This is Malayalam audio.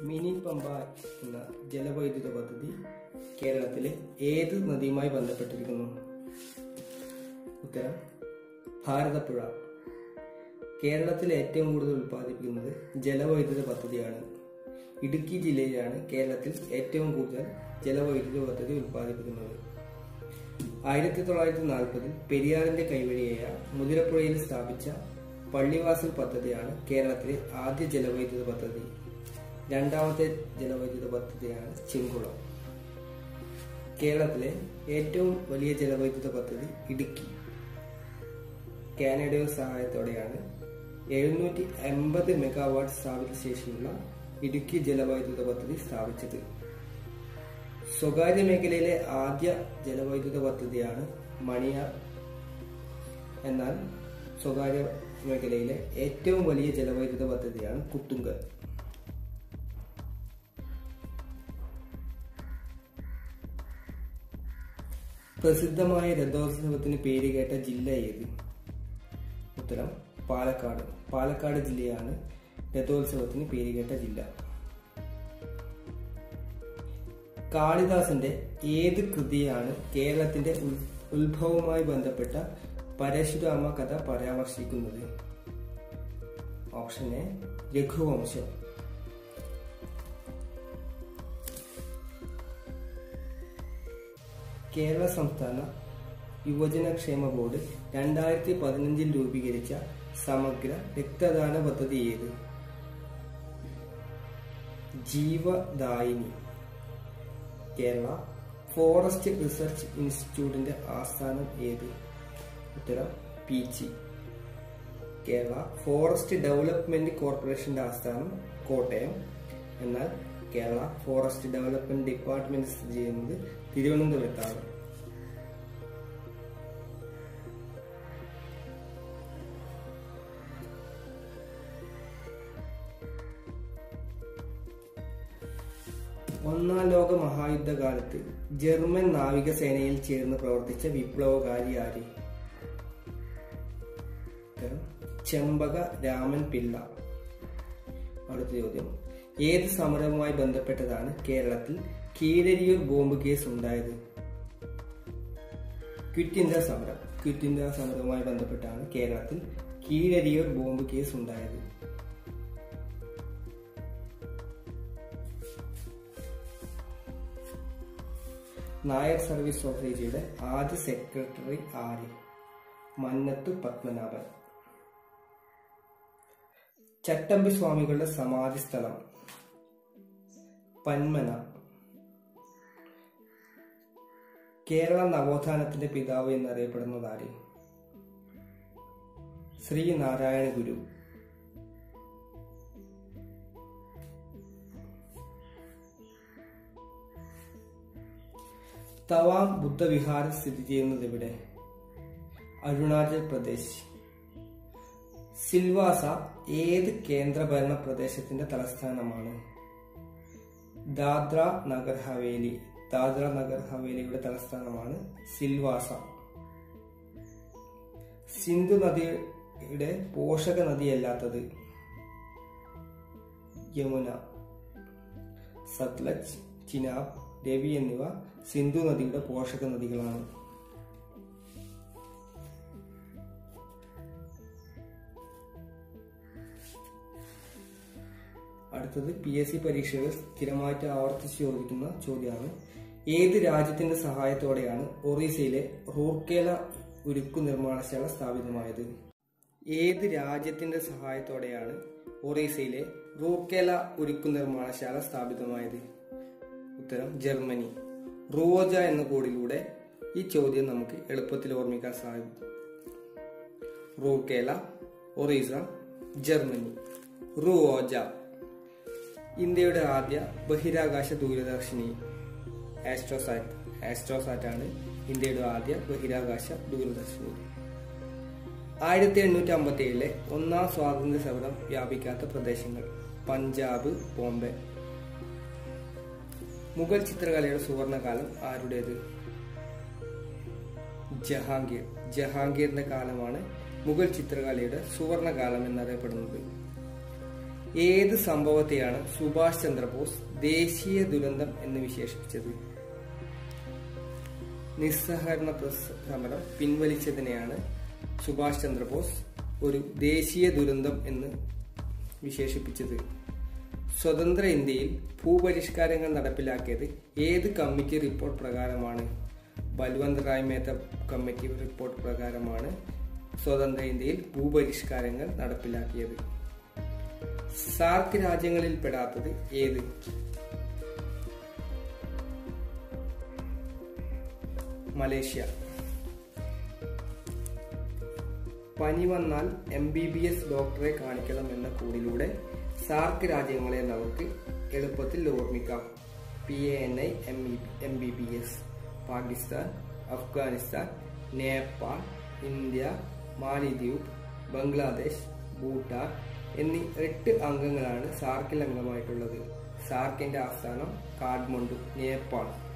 മിനി പമ്പ എന്ന ജലവൈദ്യുത പദ്ധതി കേരളത്തിലെ ഏത് നദിയുമായി ബന്ധപ്പെട്ടിരിക്കുന്നു ഉത്തരം ഭാരതപ്പുഴ കേരളത്തിൽ ഏറ്റവും കൂടുതൽ ഉൽപ്പാദിപ്പിക്കുന്നത് ജലവൈദ്യുത പദ്ധതിയാണ് ഇടുക്കി ജില്ലയിലാണ് കേരളത്തിൽ ഏറ്റവും കൂടുതൽ ജലവൈദ്യുത പദ്ധതി ഉൽപ്പാദിപ്പിക്കുന്നത് ആയിരത്തി തൊള്ളായിരത്തി നാൽപ്പതിൽ പെരിയാറിന്റെ കൈവഴിയായ മുതിരപ്പുഴയിൽ സ്ഥാപിച്ച പള്ളിവാസൽ പദ്ധതിയാണ് കേരളത്തിലെ ആദ്യ ജലവൈദ്യുത പദ്ധതി രണ്ടാമത്തെ ജലവൈദ്യുത പദ്ധതിയാണ് ചെങ്കുളം കേരളത്തിലെ ഏറ്റവും വലിയ ജലവൈദ്യുത പദ്ധതി ഇടുക്കി കാനഡയുടെ സഹായത്തോടെയാണ് എഴുന്നൂറ്റി എൺപത് മെഗാവാട്ട് സ്ഥാപിത ശേഷിയുള്ള ഇടുക്കി ജലവൈദ്യുത പദ്ധതി സ്ഥാപിച്ചത് സ്വകാര്യ മേഖലയിലെ ആദ്യ ജലവൈദ്യുത പദ്ധതിയാണ് മണിയാർ എന്നാൽ സ്വകാര്യ മേഖലയിലെ ഏറ്റവും വലിയ ജലവൈദ്യുത പദ്ധതിയാണ് കുത്തുങ്കൽ പ്രസിദ്ധമായ രഥോത്സവത്തിന് പേരുകേട്ട ജില്ല ഏത് ഉത്തരം പാലക്കാട് പാലക്കാട് ജില്ലയാണ് രഥോത്സവത്തിന് പേരുകേട്ട ജില്ല കാളിദാസന്റെ ഏത് കൃതിയാണ് കേരളത്തിന്റെ ഉൽ- ഉത്ഭവവുമായി ബന്ധപ്പെട്ട പരശുരാമ കഥ പരാമർശിക്കുന്നത് ഓപ്ഷൻ എ രഘുവംശം കേരള സംസ്ഥാന യുവജനക്ഷേമ ബോർഡ് രണ്ടായിരത്തി പതിനഞ്ചിൽ രൂപീകരിച്ച സമഗ്ര രക്തദാന പദ്ധതി ഏത് ജീവദായിനി കേരള ഫോറസ്റ്റ് റിസർച്ച് ഇൻസ്റ്റിറ്റ്യൂട്ടിന്റെ ആസ്ഥാനം ഏത് ഉത്തരം പീച്ചി കേരള ഫോറസ്റ്റ് ഡെവലപ്മെന്റ് കോർപ്പറേഷന്റെ ആസ്ഥാനം കോട്ടയം എന്നാൽ കേരള ഫോറസ്റ്റ് ഡെവലപ്മെന്റ് ഡിപ്പാർട്ട്മെന്റ് സ്ഥിതി ചെയ്യുന്നത് തിരുവനന്തപുരത്താണ് ഒന്നാം ലോക മഹായുദ്ധകാലത്ത് ജർമ്മൻ നാവികസേനയിൽ ചേർന്ന് പ്രവർത്തിച്ച വിപ്ലവകാരി ആര് ഉത്തരം ചെമ്പക രാമൻ പിള്ള അടുത്ത ചോദ്യം ഏത് സമരവുമായി ബന്ധപ്പെട്ടതാണ് കേരളത്തിൽ കീഴരിയൂർ ബോംബ് കേസ് ഉണ്ടായത് ക്വിറ്റ് ഇന്ത്യ സമരം ക്വിറ്റ് ഇന്ത്യ സമരവുമായി ബന്ധപ്പെട്ടാണ് കേരളത്തിൽ കീഴരിയൂർ ബോംബ് കേസ് ഉണ്ടായത് നായർ സർവീസ് സൊസൈറ്റിയുടെ ആദ്യ സെക്രട്ടറി ആര് മന്നത്ത് പത്മനാഭൻ ചട്ടമ്പി സ്വാമികളുടെ സമാധി സ്ഥലം പന്മന കേരള നവോത്ഥാനത്തിന്റെ പിതാവ് എന്നറിയപ്പെടുന്നത് ആര് ശ്രീനാരായണ ഗുരു തവാം ബുദ്ധവിഹാരം സ്ഥിതി ചെയ്യുന്നത് എവിടെ അരുണാചൽ പ്രദേശ് സിൽവാസ ഏത് കേന്ദ്രഭരണ പ്രദേശത്തിന്റെ തലസ്ഥാനമാണ് ദാദ്ര നഗർ ഹവേലി ദാദ്ര നഗർ ഹവേലിയുടെ തലസ്ഥാനമാണ് സിൽവാസ സിന്ധു നദിയുടെ പോഷക നദിയല്ലാത്തത് യമുന സത്ലജ് ചിനാബ് രവി എന്നിവ സിന്ധു നദിയുടെ പോഷക നദികളാണ് അടുത്തത് പി എസ് സി പരീക്ഷകൾ സ്ഥിരമായിട്ട് ആവർത്തിച്ച് ചോദിക്കുന്ന ചോദ്യമാണ് ഏത് രാജ്യത്തിന്റെ സഹായത്തോടെയാണ് ഒറീസയിലെ റൂർക്കേല ഉരുക്കു നിർമ്മാണശാല സ്ഥാപിതമായത് ഏത് രാജ്യത്തിന്റെ സഹായത്തോടെയാണ് ഒറീസയിലെ റൂർക്കേല ഉരുക്കു നിർമ്മാണശാല സ്ഥാപിതമായത് ഉത്തരം ജർമ്മനി റൂവോജ എന്ന കോഡിലൂടെ ഈ ചോദ്യം നമുക്ക് എളുപ്പത്തിൽ ഓർമ്മിക്കാൻ സാധിക്കും റൂർക്കേല ഒറീസ ജർമ്മനി റൂവോജ ഇന്ത്യയുടെ ആദ്യ ബഹിരാകാശ ദൂരദർശിനി ആസ്ട്രോസാറ്റ് ആസ്ട്രോസാറ്റ് ആണ് ഇന്ത്യയുടെ ആദ്യ ബഹിരാകാശ ദൂരദർശിനി ആയിരത്തി എണ്ണൂറ്റി അമ്പത്തി ഏഴിലെ ഒന്നാം സ്വാതന്ത്ര്യ സമരം വ്യാപിക്കാത്ത പ്രദേശങ്ങൾ പഞ്ചാബ് ബോംബെ മുഗൾ ചിത്രകലയുടെ സുവർണകാലം ആരുടേത് ജഹാംഗീർ ജഹാംഗീറിന്റെ കാലമാണ് മുഗൾ ചിത്രകലയുടെ സുവർണകാലം എന്നറിയപ്പെടുന്നത് ഏത് സംഭവത്തെയാണ് സുഭാഷ് ചന്ദ്രബോസ് ദേശീയ ദുരന്തം എന്ന് വിശേഷിപ്പിച്ചത് നിസ്സഹകരണ പ്രസ് സമരം പിൻവലിച്ചതിനെയാണ് സുഭാഷ് ചന്ദ്രബോസ് ഒരു ദേശീയ ദുരന്തം എന്ന് വിശേഷിപ്പിച്ചത് സ്വതന്ത്ര ഇന്ത്യയിൽ ഭൂപരിഷ്കാരങ്ങൾ നടപ്പിലാക്കിയത് ഏത് കമ്മിറ്റി റിപ്പോർട്ട് പ്രകാരമാണ് ബൽവന്ത് റായ് മേത്ത കമ്മിറ്റി റിപ്പോർട്ട് പ്രകാരമാണ് സ്വതന്ത്ര ഇന്ത്യയിൽ ഭൂപരിഷ്കാരങ്ങൾ നടപ്പിലാക്കിയത് സാർക്ക് രാജ്യങ്ങളിൽ പെടാത്തത് ഏത് മലേഷ്യ പനി വന്നാൽ എം ബി ബി എസ് ഡോക്ടറെ കാണിക്കണം എന്ന കോഡിലൂടെ സാർക്ക് രാജ്യങ്ങളെ നമുക്ക് എളുപ്പത്തിൽ ഓർമ്മിക്കാം P A N I M E M B B S Pakistan Afghanistan Nepal India Malidweep Bangladesh Bhutan എന്നീ എട്ട് അംഗങ്ങളാണ് സാർക്കിൽ അംഗമായിട്ടുള്ളത് സാർക്കിന്റെ ആസ്ഥാനം കാഠ്മണ്ഡു നേപ്പാൾ